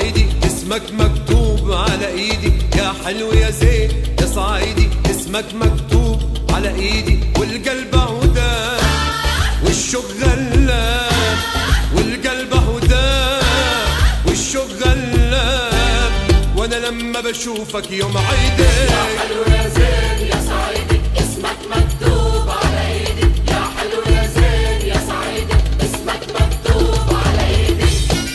صعيدي اسمك مكتوب على ايدي يا حلو يا زين يا صعيدي اسمك مكتوب على ايدي والقلب هدى والشوق غلاب والقلب هدى والشوق غلاب وانا لما بشوفك يوم عيدي حلو يا زين يا صعيدي اسمك مكتوب على ايدي يا حلو يا زين يا صعيدي اسمك مكتوب على ايدي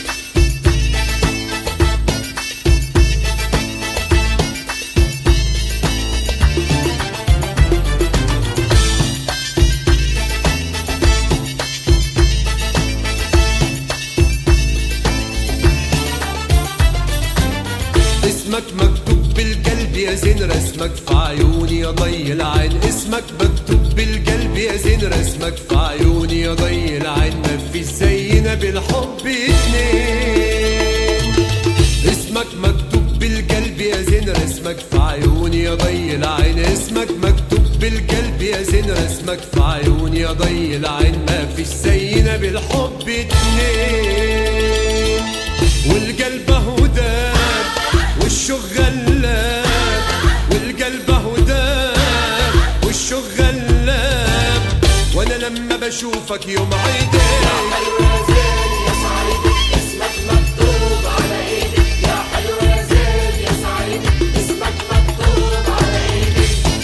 اسمك مكتوب بالقلب يا زين رسمك في عيوني يا ضي العين اسمك مكتوب بالقلب يا زين رسمك في عيوني يا ضي العين ما في زينا بالحب اتنين اسمك مكتوب بالقلب يا زين رسمك في عيوني يا ضي العين اسمك مكتوب بالقلب يا زين رسمك في عيوني يا ضي العين ما في زينا بالحب اتنين والقلب هدى والشوق غلاب والقلب هدى والشوق غلاب وانا لما بشوفك يوم عيدي حلو يا زين يا صعيدي اسمك مكتوب على ايدي يا حلو يا زين يا صعيدي اسمك مكتوب على ايدي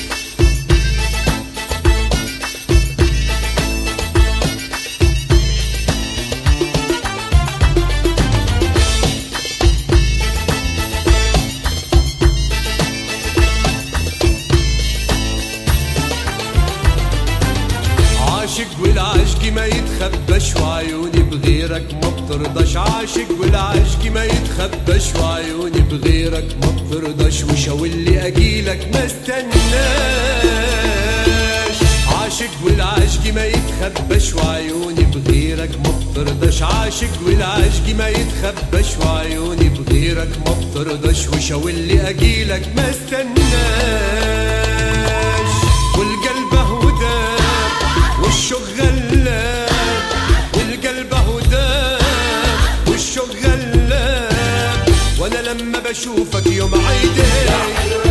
عاشق والعشق ما يتخبش وعيوني بغيرك ما بترضاش عاشق والعشق ما يتخبش وعيوني بغيرك ما بترضاش وشاور لي اجيلك ما استناش عاشق والعشق ما يتخبش وعيوني بغيرك ما بترضاش عاشق والعشق ما يتخبش وعيوني بغيرك ما بترضاش وشاور لي اجيلك ما استناش والقلب هدى والشوق غلاب والقلب هدى والشوق غلاب وانا لما بشوفك يوم عيدي حلو